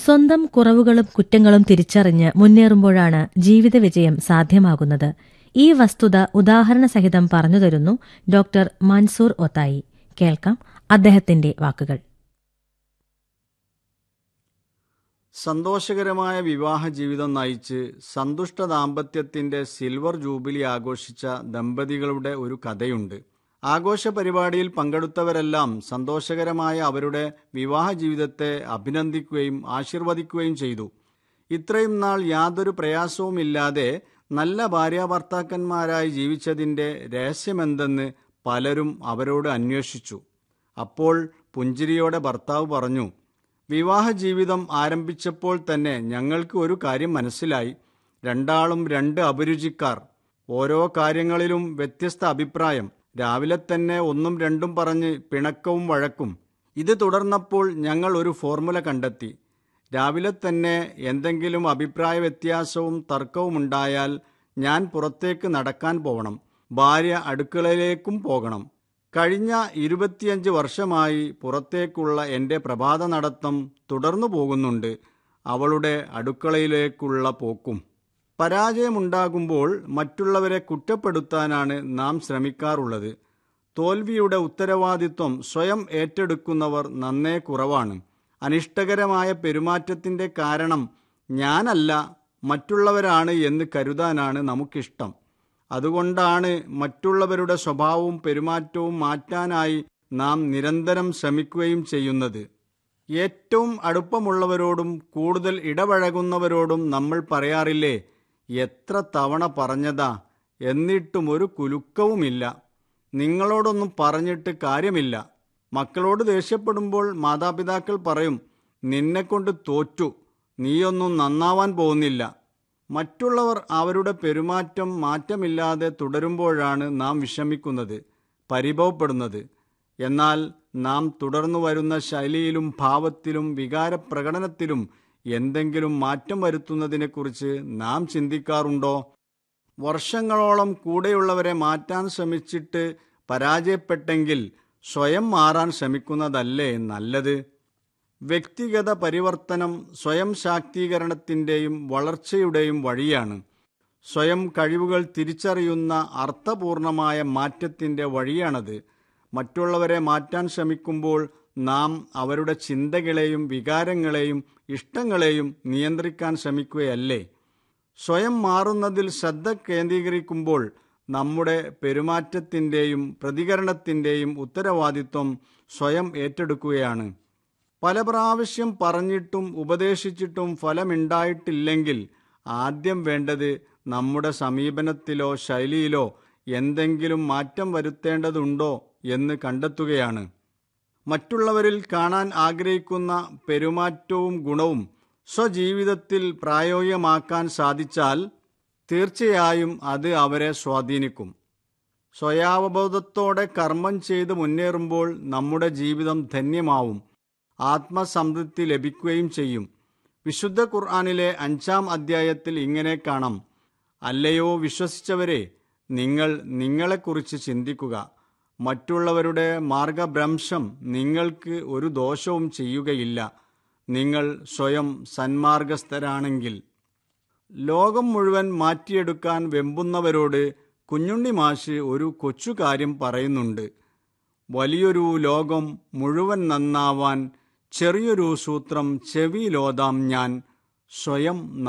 സ്വന്തം കുറവുകളും കുറ്റങ്ങളും തിരിച്ചറിഞ്ഞ് മുന്നേറുമ്പോഴാണ് ജീവിത വിജയം സാധ്യമാകുന്നത് ഈ വസ്തുത ഉദാഹരണസഹിതം പറഞ്ഞുതരുന്നു ഡോക്ടർ മൻസൂർ ഒത്തായി കേൾക്കാം അദ്ദേഹത്തിന്റെ വാക്കുകൾ സന്തോഷകരമായ വിവാഹ ജീവിതം നയിച്ച് സന്തുഷ്ട ദാമ്പത്യത്തിന്റെ സിൽവർ ജൂബിലി ആഘോഷിച്ച ദമ്പതികളുടെ ഒരു കഥയുണ്ട് ആഘോഷ പരിപാടിയിൽ പങ്കെടുത്തവരെല്ലാം സന്തോഷകരമായ അവരുടെ വിവാഹ ജീവിതത്തെ അഭിനന്ദിക്കുകയും ആശീർവദിക്കുകയും ചെയ്തു ഇത്രയും നാൾ യാതൊരു പ്രയാസവുമില്ലാതെ നല്ല ഭാര്യാഭർത്താക്കന്മാരായി ജീവിച്ചതിന്റെ രഹസ്യമെന്തെന്ന് പലരും അവരോട് അന്വേഷിച്ചു അപ്പോൾ പുഞ്ചിരിയോടെ ഭർത്താവ് പറഞ്ഞു വിവാഹ ജീവിതം ആരംഭിച്ചപ്പോൾ തന്നെ ഞങ്ങൾക്ക് ഒരു കാര്യം മനസ്സിലായി രണ്ടാളും രണ്ട് അഭിരുചിക്കാർ ഓരോ കാര്യങ്ങളിലും വ്യത്യസ്ത അഭിപ്രായം രാവിലെ തന്നെ ഒന്നും രണ്ടും പറഞ്ഞ് പിണക്കവും വഴക്കും ഇത് തുടർന്നപ്പോൾ ഞങ്ങൾ ഒരു ഫോർമുല കണ്ടെത്തി രാവിലെ തന്നെ എന്തെങ്കിലും അഭിപ്രായ വ്യത്യാസവും തർക്കവും ഉണ്ടായാൽ ഞാൻ പുറത്തേക്ക് നടക്കാൻ പോകണം ഭാര്യ അടുക്കളയിലേക്കും പോകണം കഴിഞ്ഞ ഇരുപത്തിയഞ്ച് വർഷമായി പുറത്തേക്കുള്ള എൻ്റെ പ്രഭാത നടത്തം തുടർന്നു പോകുന്നുണ്ട് അവളുടെ അടുക്കളയിലേക്കുള്ള പോക്കും പരാജയമുണ്ടാകുമ്പോൾ മറ്റുള്ളവരെ കുറ്റപ്പെടുത്താനാണ് നാം ശ്രമിക്കാറുള്ളത് തോൽവിയുടെ ഉത്തരവാദിത്വം സ്വയം ഏറ്റെടുക്കുന്നവർ നന്നേ കുറവാണ് അനിഷ്ടകരമായ പെരുമാറ്റത്തിൻ്റെ കാരണം ഞാനല്ല മറ്റുള്ളവരാണ് എന്ന് കരുതാനാണ് നമുക്കിഷ്ടം അതുകൊണ്ടാണ് മറ്റുള്ളവരുടെ സ്വഭാവവും പെരുമാറ്റവും മാറ്റാനായി നാം നിരന്തരം ശ്രമിക്കുകയും ചെയ്യുന്നത് ഏറ്റവും അടുപ്പമുള്ളവരോടും കൂടുതൽ ഇടപഴകുന്നവരോടും നമ്മൾ പറയാറില്ലേ എത്ര തവണ പറഞ്ഞതാ എന്നിട്ടും ഒരു കുലുക്കവുമില്ല നിങ്ങളോടൊന്നും പറഞ്ഞിട്ട് കാര്യമില്ല മക്കളോട് ദേഷ്യപ്പെടുമ്പോൾ മാതാപിതാക്കൾ പറയും നിന്നെക്കൊണ്ട് തോറ്റു നീയൊന്നും നന്നാവാൻ പോകുന്നില്ല മറ്റുള്ളവർ അവരുടെ പെരുമാറ്റം മാറ്റമില്ലാതെ തുടരുമ്പോഴാണ് നാം വിഷമിക്കുന്നത് പരിഭവപ്പെടുന്നത് എന്നാൽ നാം തുടർന്നു വരുന്ന ശൈലിയിലും ഭാവത്തിലും വികാരപ്രകടനത്തിലും എന്തെങ്കിലും മാറ്റം വരുത്തുന്നതിനെക്കുറിച്ച് നാം ചിന്തിക്കാറുണ്ടോ വർഷങ്ങളോളം കൂടെയുള്ളവരെ മാറ്റാൻ ശ്രമിച്ചിട്ട് പരാജയപ്പെട്ടെങ്കിൽ സ്വയം മാറാൻ ശ്രമിക്കുന്നതല്ലേ നല്ലത് വ്യക്തിഗത പരിവർത്തനം സ്വയം ശാക്തീകരണത്തിൻ്റെയും വളർച്ചയുടെയും വഴിയാണ് സ്വയം കഴിവുകൾ തിരിച്ചറിയുന്ന അർത്ഥപൂർണമായ മാറ്റത്തിൻ്റെ വഴിയാണത് മറ്റുള്ളവരെ മാറ്റാൻ ശ്രമിക്കുമ്പോൾ നാം അവരുടെ ചിന്തകളെയും വികാരങ്ങളെയും ഇഷ്ടങ്ങളെയും നിയന്ത്രിക്കാൻ ശ്രമിക്കുകയല്ലേ സ്വയം മാറുന്നതിൽ ശ്രദ്ധ കേന്ദ്രീകരിക്കുമ്പോൾ നമ്മുടെ പെരുമാറ്റത്തിൻ്റെയും പ്രതികരണത്തിൻ്റെയും ഉത്തരവാദിത്വം സ്വയം ഏറ്റെടുക്കുകയാണ് പല പ്രാവശ്യം പറഞ്ഞിട്ടും ഉപദേശിച്ചിട്ടും ഫലമുണ്ടായിട്ടില്ലെങ്കിൽ ആദ്യം വേണ്ടത് നമ്മുടെ സമീപനത്തിലോ ശൈലിയിലോ എന്തെങ്കിലും മാറ്റം വരുത്തേണ്ടതുണ്ടോ എന്ന് കണ്ടെത്തുകയാണ് മറ്റുള്ളവരിൽ കാണാൻ ആഗ്രഹിക്കുന്ന പെരുമാറ്റവും ഗുണവും സ്വജീവിതത്തിൽ പ്രായോഗികമാക്കാൻ സാധിച്ചാൽ തീർച്ചയായും അത് അവരെ സ്വാധീനിക്കും സ്വയാവബോധത്തോടെ കർമ്മം ചെയ്ത് മുന്നേറുമ്പോൾ നമ്മുടെ ജീവിതം ധന്യമാവും ആത്മസംതൃപ്തി ലഭിക്കുകയും ചെയ്യും വിശുദ്ധ ഖുർആാനിലെ അഞ്ചാം അധ്യായത്തിൽ ഇങ്ങനെ കാണാം അല്ലയോ വിശ്വസിച്ചവരെ നിങ്ങൾ നിങ്ങളെക്കുറിച്ച് ചിന്തിക്കുക മറ്റുള്ളവരുടെ മാർഗഭ്രംശം നിങ്ങൾക്ക് ഒരു ദോഷവും ചെയ്യുകയില്ല നിങ്ങൾ സ്വയം സന്മാർഗസ്ഥരാണെങ്കിൽ ലോകം മുഴുവൻ മാറ്റിയെടുക്കാൻ വെമ്പുന്നവരോട് കുഞ്ഞുണ്ണി മാഷ് ഒരു കൊച്ചു കാര്യം പറയുന്നുണ്ട് വലിയൊരു ലോകം മുഴുവൻ നന്നാവാൻ ചെറിയൊരു സൂത്രം ചെവിയിലോതാം ഞാൻ സ്വയം